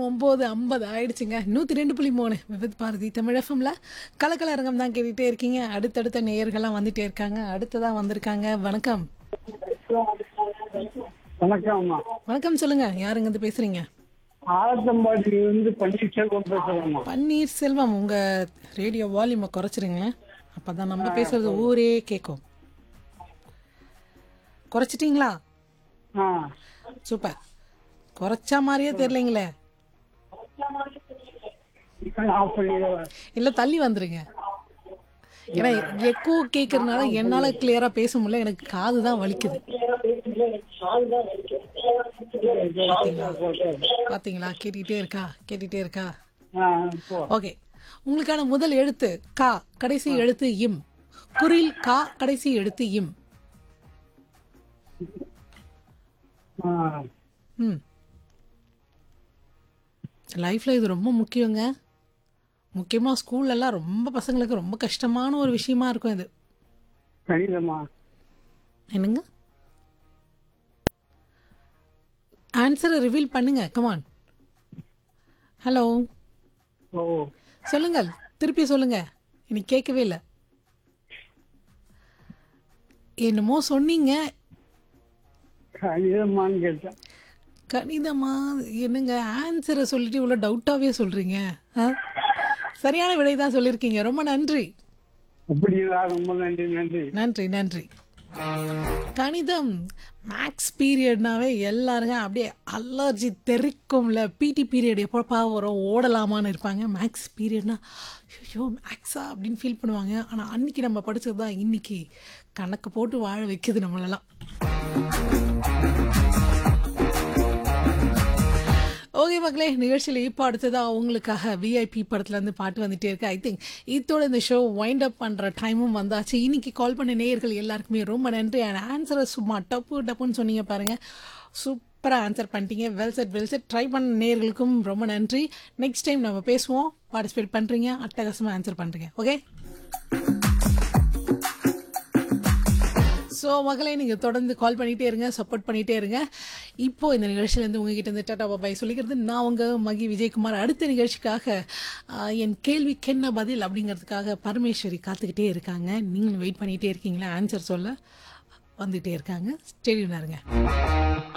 ஒம்பது ஐம்பது ஆயிடுச்சுங்க நூற்றி ரெண்டு புள்ளி மூணு விவித் பாரதி தமிழ் எஃப்எம்ல கலக்கல அரங்கம் தான் கேட்டுகிட்டே இருக்கீங்க அடுத்தடுத்த நேயர்கள்லாம் வந்துட்டே இருக்காங்க அடுத்ததான் வந்திருக்காங்க வணக்கம் வணக்கம் அம்மா வணக்கம் சொல்லுங்க யாருங்க இருந்து பேசுறீங்க ஆலத்தம்பாடியிலிருந்து பன்னீர்செல்வம் பேசுறேம்மா பன்னீர் செல்வம் உங்க ரேடியோ வால்யூமை குறைச்சிருங்க அப்பதான் நம்ம பேசுறது ஊரே கேட்கும் குறைச்சிட்டீங்களா ஆ சூப்பர் குறைச்சா மாதிரியே தெரியலைங்களே ஆஃப் பண்ணி இல்ல தள்ளி வந்துருங்க ஏன்னா எக்கோ கேட்கறதுனால என்னால கிளியரா பேச முடியல எனக்கு காது தான் வலிக்குது பாத்தீங்களா கேட்டுக்கிட்டே இருக்கா கேட்டுக்கிட்டே இருக்கா ஆ போ ஓகே உங்களுக்கான முதல் எழுத்து கா கடைசி எழுத்து இம் குரில் கா கடைசி எழுத்து இம் ஆ ம் லைஃப்ல இது ரொம்ப முக்கியங்க முக்கியமா ஸ்கூல்ல எல்லாம் ரொம்ப பசங்களுக்கு ரொம்ப கஷ்டமான ஒரு விஷயமா இருக்கும் இது கணிதம்மா என்னங்க ஆன்சரை ரிவீல் பண்ணுங்க கமான் ஹலோ ஓ சொல்லுங்கள் திருப்பி சொல்லுங்க எனக்கு கேட்கவே இல்லை என்னமோ சொன்னீங்க கணிதம்மான்னு கேட்டேன் கணிதமா என்னங்க ஆன்சரை சொல்லிட்டு இவ்வளோ டவுட்டாகவே சொல்கிறீங்க ஆ சரியான விடை தான் சொல்லியிருக்கீங்க ரொம்ப நன்றி அப்படிங்களா ரொம்ப நன்றி நன்றி நன்றி நன்றி கணிதம் மேக்ஸ் பீரியட்னாவே எல்லாருங்க அப்படியே அலர்ஜி தெறிக்கும்ல பிடி பீரியட் எப்பப்பா வரும் ஓடலாமான்னு இருப்பாங்க மேக்ஸ் பீரியட்னா ஐயோ மேக்ஸா அப்படின்னு ஃபீல் பண்ணுவாங்க ஆனால் அன்னைக்கு நம்ம படிச்சது தான் இன்னைக்கு கணக்கு போட்டு வாழ வைக்குது நம்மளெல்லாம் ஓகே மக்களே நிகழ்ச்சியில் இப்போ அடுத்ததாக உங்களுக்காக விஐபி படத்துலேருந்து பாட்டு வந்துட்டே இருக்கு ஐ திங்க் இதோட இந்த ஷோ வைண்ட் அப் பண்ணுற டைமும் வந்தாச்சு இன்னைக்கு கால் பண்ண நேயர்கள் எல்லாருக்குமே ரொம்ப நன்றி அண்ட் ஆன்சரை சும்மா டப்பு டப்புன்னு சொன்னீங்க பாருங்க சூப்பராக ஆன்சர் பண்ணிட்டீங்க well said well said try பண்ண நேயர்களுக்கும் ரொம்ப நன்றி நெக்ஸ்ட் டைம் நம்ம பேசுவோம் பார்ட்டிசிபேட் பண்ணுறீங்க அட்டகாசமாக ஆன்சர் பண்ணுறீங்க ஓகே ஸோ மகளே நீங்கள் தொடர்ந்து கால் பண்ணிகிட்டே இருங்க சப்போர்ட் பண்ணிகிட்டே இருங்க இப்போ இந்த நிகழ்ச்சியிலேருந்து உங்ககிட்ட இருந்து டாடா பாபாய் சொல்லிக்கிறது நான் உங்கள் மகி விஜயகுமார் அடுத்த நிகழ்ச்சிக்காக ஆஹ், என் கேள்விக்கு என்ன பதில் அப்படிங்கிறதுக்காக பரமேஸ்வரி காத்துக்கிட்டே இருக்காங்க நீங்களும் வெயிட் பண்ணிகிட்டே இருக்கீங்களா ஆன்சர் சொல்ல வந்துகிட்டே இருக்காங்க ஸ்டேடியம் இருங்க